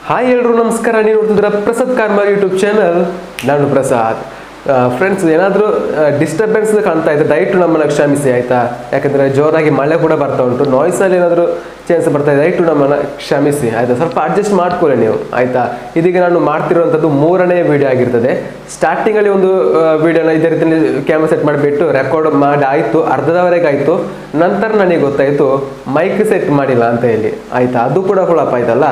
hi ಎಲ್ರು ನಮಸ್ಕಾರ ನೀವು ನೋಡ್ತಿದ್ದೀರ ಪ್ರಸಾದ್ ಕಾರ್ಮಾರ್ ಯೂಟ್ಯೂಬ್ ಚಾನಲ್ ನಾನು ಪ್ರಸಾದ್ ಫ್ರೆಂಡ್ಸ್ ಏನಾದರೂ ಡಿಸ್ಟರ್ಬೆನ್ಸ್ ಕಾಣ್ತಾ ಇದ್ರೆ ದಯವಿಟ್ಟು ನಮ್ಮನ್ನು ಕ್ಷಮಿಸಿ ಆಯ್ತಾ ಯಾಕಂದ್ರೆ ಜೋರಾಗಿ ಮಳೆ ಕೂಡ ಬರ್ತಾ ಉಂಟು ನಾಯ್ಸಲ್ಲಿ ಏನಾದರೂ ಚೇಂಜ್ ಬರ್ತಾ ಇದೆ ದಯವಿಟ್ಟು ನಮ್ಮನ್ನು ಕ್ಷಮಿಸಿ ಆಯ್ತಾ ಸ್ವಲ್ಪ ಅಡ್ಜಸ್ಟ್ ಮಾಡ್ಕೊಳ್ಳಿ ನೀವು ಆಯ್ತಾ ಇದೀಗ ನಾನು ಮಾಡ್ತಿರುವಂಥದ್ದು ಮೂರನೇ ವಿಡಿಯೋ ಆಗಿರ್ತದೆ ಸ್ಟಾರ್ಟಿಂಗಲ್ಲಿ ಒಂದು ವಿಡಿಯೋನ ಇದೇ ರೀತಿ ಕ್ಯಾಮ್ರಾ ಸೆಟ್ ಮಾಡಿಬಿಟ್ಟು ರೆಕಾರ್ಡ್ ಮಾಡಿ ಆಯಿತು ಅರ್ಧದವರೆಗೆ ಆಯಿತು ನಂತರ ನನಗೆ ಗೊತ್ತಾಯಿತು ಮೈಕ್ ಸೆಟ್ ಮಾಡಿಲ್ಲ ಅಂತ ಹೇಳಿ ಆಯ್ತಾ ಅದು ಕೂಡ ಹುಳಪ್ಪ ಆಯ್ತಲ್ಲ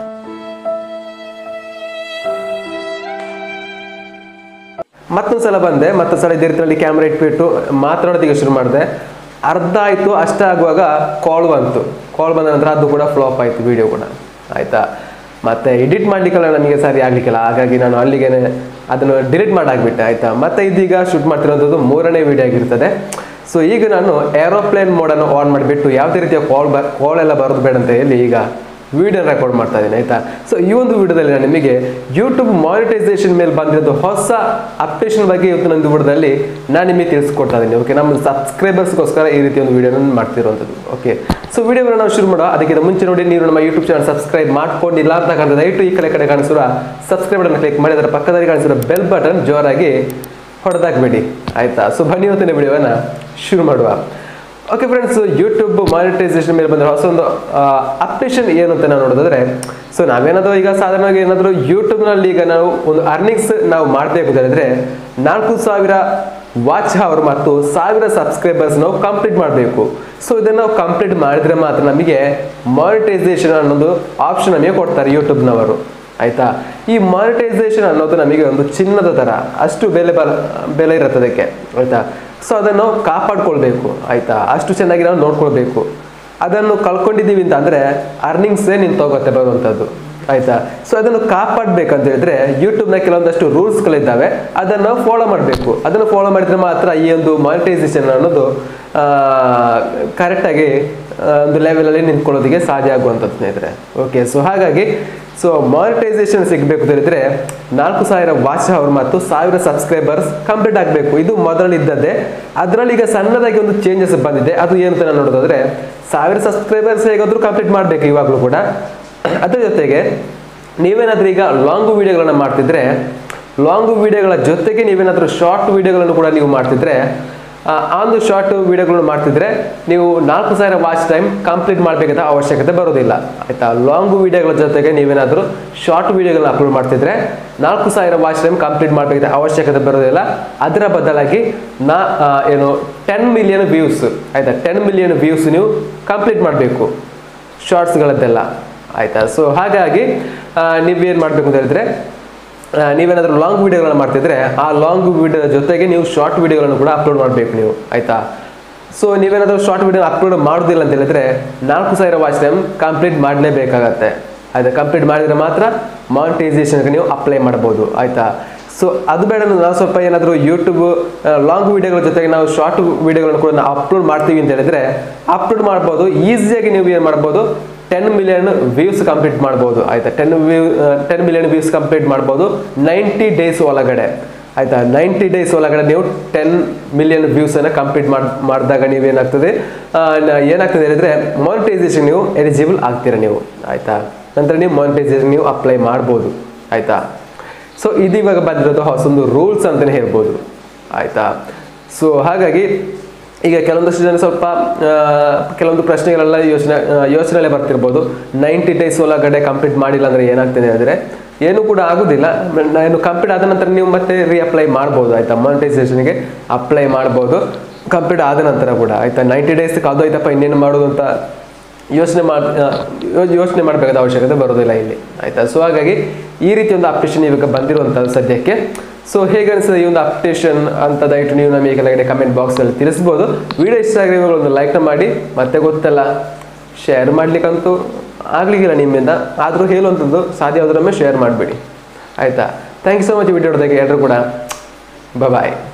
ಮತ್ತೊಂದು ಸಲ ಬಂದೆ ಮತ್ತೊಂದು ಸಲ ಇದೇ ರೀತಿಯಲ್ಲಿ ಕ್ಯಾಮ್ರಾ ಇಟ್ಬಿಟ್ಟು ಮಾತನಾಡೋದಕ್ಕೆ ಶುರು ಮಾಡಿದೆ ಅರ್ಧ ಆಯಿತು ಅಷ್ಟೇ ಆಗುವಾಗ ಕಾಲ್ ಬಂತು ಕಾಲ್ ಬಂದ ನಂತರ ಅದು ಕೂಡ ಫ್ಲಾಪ್ ಆಯಿತು ವಿಡಿಯೋ ಕೂಡ ಆಯಿತಾ ಮತ್ತೆ ಎಡಿಟ್ ಮಾಡ್ಲಿಕ್ಕೆಲ್ಲ ನನಗೆ ಸರಿ ಆಗ್ಲಿಕ್ಕಿಲ್ಲ ಹಾಗಾಗಿ ನಾನು ಅಲ್ಲಿಗೆ ಅದನ್ನು ಡಿಲೀಟ್ ಮಾಡಾಕ್ಬಿಟ್ಟೆ ಆಯಿತಾ ಮತ್ತೆ ಇದೀಗ ಶೂಟ್ ಮಾಡ್ತಿರೋಂಥದ್ದು ಮೂರನೇ ವಿಡಿಯೋ ಆಗಿರ್ತದೆ ಸೊ ಈಗ ನಾನು ಏರೋಪ್ಲೇನ್ ಮೋಡನ್ನು ಆನ್ ಮಾಡಿಬಿಟ್ಟು ಯಾವುದೇ ರೀತಿಯ ಕಾಲ್ ಬ ಕಾಲ್ ಎಲ್ಲ ಬರೋದು ಬೇಡ ಅಂತ ಹೇಳಿ ಈಗ ವಿಡಿಯೋ ರೆಕಾರ್ಡ್ ಮಾಡ್ತಾ ಇದ್ದೀನಿ ಆಯ್ತಾ ಸೊ ಈ ಒಂದು ವಿಡಿಯೋದಲ್ಲಿ ನಾನು ನಿಮಗೆ ಯೂಟ್ಯೂಬ್ ಮಾನಿಟೈಸೇಷನ್ ಮೇಲೆ ಬಂದಿರೋದು ಹೊಸ ಅಪ್ಡೇಷನ್ ಬಗ್ಗೆ ಇವತ್ತು ನನ್ನ ವಿಡಿಯೋದಲ್ಲಿ ನಾನು ನಿಮಗೆ ತಿಳಿಸ್ಕೊಡ್ತಾ ಇದ್ದೀನಿ ಓಕೆ ನಮ್ಮ ಸಬ್ಸ್ಕ್ರೈಬರ್ಸ್ಗೋಸ್ಕರ ಈ ರೀತಿ ಒಂದು ವಿಡಿಯೋನ ಮಾಡ್ತಿರುವಂಥದ್ದು ಓಕೆ ಸೊ ವಿಡಿಯೋವನ್ನು ನಾವು ಶುರು ಮಾಡೋ ಅದಕ್ಕಿಂತ ಮುಂಚೆ ನೋಡಿ ನೀವು ನಮ್ಮ ಯೂಟ್ಯೂಬ್ ಚಾನಲ್ ಸಬ್ಸ್ಕ್ರೈಬ್ ಮಾಡ್ಕೊಂಡಿಲ್ಲ ಅಂತ ಕಾಣ್ತದೆ ದಯವಿಟ್ಟು ಈ ಕಡೆ ಕಡೆ ಕಾಣಿಸಿರೋ ಸಬ್ಸ್ಕ್ರೈಬ್ ಬಟನ್ ಕ್ಲಿಕ್ ಮಾಡಿ ಅದರ ಪಕ್ಕದಲ್ಲಿ ಕಾಣಿಸಿರೋ ಬೆಲ್ ಬಟನ್ ಜೋರಾಗಿ ಹೊಡೆದಾಕ್ಬೇಡಿ ಆಯ್ತಾ ಸೊ ಬನ್ನಿ ಇವತ್ತಿನ ವಿಡಿಯೋನ ಶುರು ಮಾಡುವ ಓಕೆ ಫ್ರೆಂಡ್ಸ್ ಯೂಟ್ಯೂಬ್ ಮಾನಿಟೈಸೇಷನ್ ಮೇಲೆ ಬಂದ ಹೊಸ ಒಂದು ಅಪ್ಡೇಷನ್ ಏನು ಅಂತ ನಾವು ನೋಡೋದಾದ್ರೆ ಸೊ ನಾವೇನಾದರೂ ಈಗ ಸಾಧಾರಣವಾಗಿ ಏನಾದರೂ ಯೂಟ್ಯೂಬ್ನಲ್ಲಿ ಈಗ ನಾವು ಒಂದು ಅರ್ನಿಂಗ್ಸ್ ನಾವು ಮಾಡಬೇಕು ಅಂತ ಹೇಳಿದ್ರೆ ನಾಲ್ಕು ಸಾವಿರ ವಾಚ್ ಅವರ್ ಮತ್ತು ಸಾವಿರ ಸಬ್ಸ್ಕ್ರೈಬರ್ಸ್ ನಾವು ಕಂಪ್ಲೀಟ್ ಮಾಡಬೇಕು ಸೊ ಇದನ್ನು ನಾವು ಕಂಪ್ಲೀಟ್ ಮಾಡಿದ್ರೆ ಮಾತ್ರ ನಮಗೆ ಮಾನಿಟೈಸೇಷನ್ ಅನ್ನೋದು ಆಪ್ಷನ್ ನಮಗೆ ಕೊಡ್ತಾರೆ ಯೂಟ್ಯೂಬ್ನವರು ಆಯ್ತಾ ಈ ಮಾನಿಟೈಸೇಷನ್ ಅನ್ನೋದು ನಮಗೆ ಒಂದು ಚಿನ್ನದ ಥರ ಅಷ್ಟು ಬೆಲೆ ಬಲ ಬೆಲೆ ಇರುತ್ತೆ ಅದಕ್ಕೆ ಆಯ್ತಾ ಸೊ ಅದನ್ನು ನಾವು ಕಾಪಾಡ್ಕೊಳ್ಬೇಕು ಆಯ್ತಾ ಅಷ್ಟು ಚೆನ್ನಾಗಿ ನಾವು ನೋಡ್ಕೊಳ್ಬೇಕು ಅದನ್ನು ಕಳ್ಕೊಂಡಿದ್ದೀವಿ ಅಂತ ಅಂದರೆ ಅರ್ನಿಂಗ್ಸೇ ನಿಂತು ಹೋಗುತ್ತೆ ಬರುವಂಥದ್ದು ಆಯ್ತಾ ಸೊ ಅದನ್ನು ಕಾಪಾಡಬೇಕಂತ ಹೇಳಿದ್ರೆ ಯೂಟ್ಯೂಬ್ನ ಕೆಲವೊಂದಷ್ಟು ರೂಲ್ಸ್ಗಳಿದ್ದಾವೆ ಅದನ್ನು ಫಾಲೋ ಮಾಡಬೇಕು ಅದನ್ನು ಫಾಲೋ ಮಾಡಿದ್ರೆ ಮಾತ್ರ ಈ ಒಂದು ಮಾನಿಟೈಸೇಷನ್ ಅನ್ನೋದು ಕರೆಕ್ಟಾಗಿ ಒಂದು ಲೆವೆಲಲ್ಲಿ ನಿಂತ್ಕೊಳ್ಳೋದಕ್ಕೆ ಸಾಧ್ಯ ಆಗುವಂಥದ್ದು ಸ್ನೇಹಿತರೆ ಓಕೆ ಸೊ ಹಾಗಾಗಿ ಸೊ ಮಾನಿಟೈಸೇಷನ್ ಸಿಗಬೇಕು ಅಂತ ಹೇಳಿದ್ರೆ ನಾಲ್ಕು ಸಾವಿರ ವಾಚ್ ಅವರ್ ಮತ್ತು ಸಾವಿರ ಸಬ್ಸ್ಕ್ರೈಬರ್ಸ್ ಕಂಪ್ಲೀಟ್ ಆಗಬೇಕು ಇದು ಮೊದಲು ಇದ್ದದ್ದೇ ಅದರಲ್ಲಿ ಈಗ ಸಣ್ಣದಾಗಿ ಒಂದು ಚೇಂಜಸ್ ಬಂದಿದೆ ಅದು ಏನು ಅಂತ ನಾನು ನೋಡೋದಾದ್ರೆ ಸಾವಿರ ಸಬ್ಸ್ಕ್ರೈಬರ್ಸ್ ಹೇಗಾದ್ರೂ ಕಂಪ್ಲೀಟ್ ಮಾಡಬೇಕು ಇವಾಗಲೂ ಕೂಡ ಅದ್ರ ಜೊತೆಗೆ ನೀವೇನಾದ್ರೂ ಈಗ ಲಾಂಗ್ ವಿಡಿಯೋಗಳನ್ನು ಮಾಡ್ತಿದ್ರೆ ಲಾಂಗ್ ವಿಡಿಯೋಗಳ ಜೊತೆಗೆ ನೀವೇನಾದ್ರೂ ಶಾರ್ಟ್ ವಿಡಿಯೋಗಳನ್ನು ಕೂಡ ನೀವು ಮಾಡ್ತಿದ್ರೆ ಆ ಒಂದು ಶಾರ್ಟ್ ವಿಡಿಯೋಗಳನ್ನು ಮಾಡ್ತಿದ್ರೆ ನೀವು ನಾಲ್ಕು ಸಾವಿರ ವಾಚ್ ಟೈಮ್ ಕಂಪ್ಲೀಟ್ ಮಾಡಬೇಕಾದ ಅವಶ್ಯಕತೆ ಬರೋದಿಲ್ಲ ಆಯ್ತಾ ಲಾಂಗ್ ವಿಡಿಯೋಗಳ ಜೊತೆಗೆ ನೀವೇನಾದರೂ ಶಾರ್ಟ್ ವಿಡಿಯೋಗಳನ್ನ ಅಪ್ಲೋಡ್ ಮಾಡ್ತಿದ್ರೆ ನಾಲ್ಕು ಸಾವಿರ ವಾಚ್ ಟೈಮ್ ಕಂಪ್ಲೀಟ್ ಮಾಡಬೇಕಾದ ಅವಶ್ಯಕತೆ ಬರೋದಿಲ್ಲ ಅದರ ಬದಲಾಗಿ ನಾ ಏನು ಟೆನ್ ಮಿಲಿಯನ್ ವ್ಯೂಸ್ ಆಯ್ತಾ ಟೆನ್ ಮಿಲಿಯನ್ ವ್ಯೂಸ್ ನೀವು ಕಂಪ್ಲೀಟ್ ಮಾಡಬೇಕು ಶಾರ್ಟ್ಸ್ಗಳದ್ದೆಲ್ಲ ಆಯ್ತಾ ಸೊ ಹಾಗಾಗಿ ನೀವೇನು ಮಾಡಬೇಕು ಅಂತ ಹೇಳಿದ್ರೆ ನೀವೇನಾದರೂ ಲಾಂಗ್ ವಿಡಿಯೋಗಳನ್ನ ಮಾಡ್ತಿದ್ರೆ ಆ ಲಾಂಗ್ ವಿಡಿಯೋ ಜೊತೆಗೆ ನೀವು ಶಾರ್ಟ್ ವಿಡಿಯೋಗಳನ್ನು ಕೂಡ ಅಪ್ಲೋಡ್ ಮಾಡಬೇಕು ನೀವು ಆಯ್ತಾ ಸೊ ನೀವೇನಾದರೂ ಶಾರ್ಟ್ ವಿಡಿಯೋ ಅಪ್ಲೋಡ್ ಮಾಡೋದಿಲ್ಲ ಅಂತ ಹೇಳಿದ್ರೆ ನಾಲ್ಕು ಸಾವಿರ ವಾಚ್ ಟೈಮ್ ಕಂಪ್ಲೀಟ್ ಮಾಡಲೇಬೇಕಾಗತ್ತೆ ಆಯ್ತಾ ಕಂಪ್ಲೀಟ್ ಮಾಡಿದ್ರೆ ಮಾತ್ರ ಮಾನಿಟೈಸೇಷನ್ಗೆ ನೀವು ಅಪ್ಲೈ ಮಾಡ್ಬೋದು ಆಯ್ತಾ ಸೊ ಅದು ಬೇಡ ನಾವು ಸ್ವಲ್ಪ ಏನಾದರೂ ಯೂಟ್ಯೂಬ್ ಲಾಂಗ್ ವಿಡಿಯೋಗಳ ಜೊತೆಗೆ ನಾವು ಶಾರ್ಟ್ ವಿಡಿಯೋಗಳನ್ನು ಕೂಡ ನಾವು ಅಪ್ಲೋಡ್ ಮಾಡ್ತೀವಿ ಅಂತ ಹೇಳಿದ್ರೆ ಅಪ್ಲೋಡ್ ಮಾಡ್ಬೋದು ಈಸಿಯಾಗಿ ನೀವು ಏನು ಮಾಡ್ಬೋದು ಟೆನ್ ಮಿಲಿಯನ್ ವ್ಯೂಸ್ ಕಂಪ್ಲೀಟ್ ಮಾಡ್ಬೋದು ಆಯ್ತಾ ten view ten million views complete ಮಾಡ್ಬೋದು ನೈಂಟಿ ಡೇಸ್ ಒಳಗಡೆ ಆಯ್ತಾ ನೈಂಟಿ ಡೇಸ್ ಒಳಗಡೆ ನೀವು ಟೆನ್ ಮಿಲಿಯನ್ ವ್ಯೂಸನ್ನು ಕಂಪ್ಲೀಟ್ ಮಾಡಿ ಮಾಡಿದಾಗ ನೀವೇನಾಗ್ತದೆ ಏನಾಗ್ತದೆ ಹೇಳಿದ್ರೆ ಮಾನಿಟೈಸೇಷನ್ ನೀವು ಎಲಿಜಿಬಲ್ ಆಗ್ತೀರಾ ನೀವು ಆಯ್ತಾ ನಂತರ ನೀವು ಮಾನಿಟೈಸೇಷನ್ ನೀವು ಅಪ್ಲೈ ಮಾಡ್ಬೋದು ಆಯ್ತಾ ಸೊ ಇದು ಇವಾಗ ಬಂದಿರೋದು ಹೊಸೊಂದು ರೂಲ್ಸ್ ಅಂತಲೇ ಹೇಳ್ಬೋದು ಆಯ್ತಾ ಸೊ ಹಾಗಾಗಿ ಈಗ ಕೆಲವೊಂದಷ್ಟು ಜನ ಸ್ವಲ್ಪ ಕೆಲವೊಂದು ಪ್ರಶ್ನೆಗಳೆಲ್ಲ ಯೋಚನೆ ಯೋಚನೆಯಲ್ಲೇ ಬರ್ತಿರ್ಬೋದು ನೈಂಟಿ ಡೇಸ್ ಒಳಗಡೆ ಕಂಪ್ಲೀಟ್ ಮಾಡಿಲ್ಲ ಅಂದರೆ ಏನಾಗ್ತದೆ ಅಂದರೆ ಏನು ಕೂಡ ಆಗೋದಿಲ್ಲ ನಾನು ಕಂಪ್ಲೀಟ್ ಆದ ನಂತರ ನೀವು ಮತ್ತೆ ರೀಅಪ್ಲೈ ಮಾಡ್ಬೋದು ಆಯ್ತಾ ಮಾನಿಟೈಸೇಷನ್ಗೆ ಅಪ್ಲೈ ಮಾಡ್ಬೋದು ಕಂಪ್ಲೀಟ್ ಆದ ನಂತರ ಕೂಡ ಆಯ್ತಾ ನೈಂಟಿ ಡೇಸ್ ಕಾದೋಯ್ತಪ್ಪ ಇನ್ನೇನು ಮಾಡೋದು ಅಂತ ಯೋಚನೆ ಮಾಡಿ ಯೋಚನೆ ಮಾಡಬೇಕಾದ ಅವಶ್ಯಕತೆ ಬರೋದಿಲ್ಲ ಇಲ್ಲಿ ಆಯ್ತಾ ಸೊ ಹಾಗಾಗಿ ಈ ರೀತಿ ಒಂದು ಅಪ್ಡೇಷನ್ ಇವಾಗ ಬಂದಿರುವಂಥದ್ದು ಸದ್ಯಕ್ಕೆ ಸೊ ಹೇಗೆ ಅನಿಸ್ತದೆ ಈ ಒಂದು ಅಪ್ಡೇಷನ್ ಅಂತ ದಯವಿಟ್ಟು ನೀವು ನಮಗೆ ಕೆಳಗಡೆ ಕಮೆಂಟ್ ಬಾಕ್ಸಲ್ಲಿ ತಿಳಿಸ್ಬೋದು ವಿಡಿಯೋ ಇಷ್ಟ ಆಗಿರೋ ಒಂದು ಲೈಕ್ನ ಮಾಡಿ ಮತ್ತೆ ಗೊತ್ತಲ್ಲ ಶೇರ್ ಮಾಡ್ಲಿಕ್ಕಂತೂ ಆಗ್ಲಿಕ್ಕಿಲ್ಲ ನಿಮ್ಮಿಂದ ಆದರೂ ಹೇಳುವಂಥದ್ದು ಸಾಧ್ಯ ಆದ್ರೊಮ್ಮೆ ಶೇರ್ ಮಾಡಿಬಿಡಿ ಆಯಿತಾ thank you so much video ನೋಡೋದಕ್ಕೆ ಎಲ್ಲರೂ ಕೂಡ ಬಾಯ್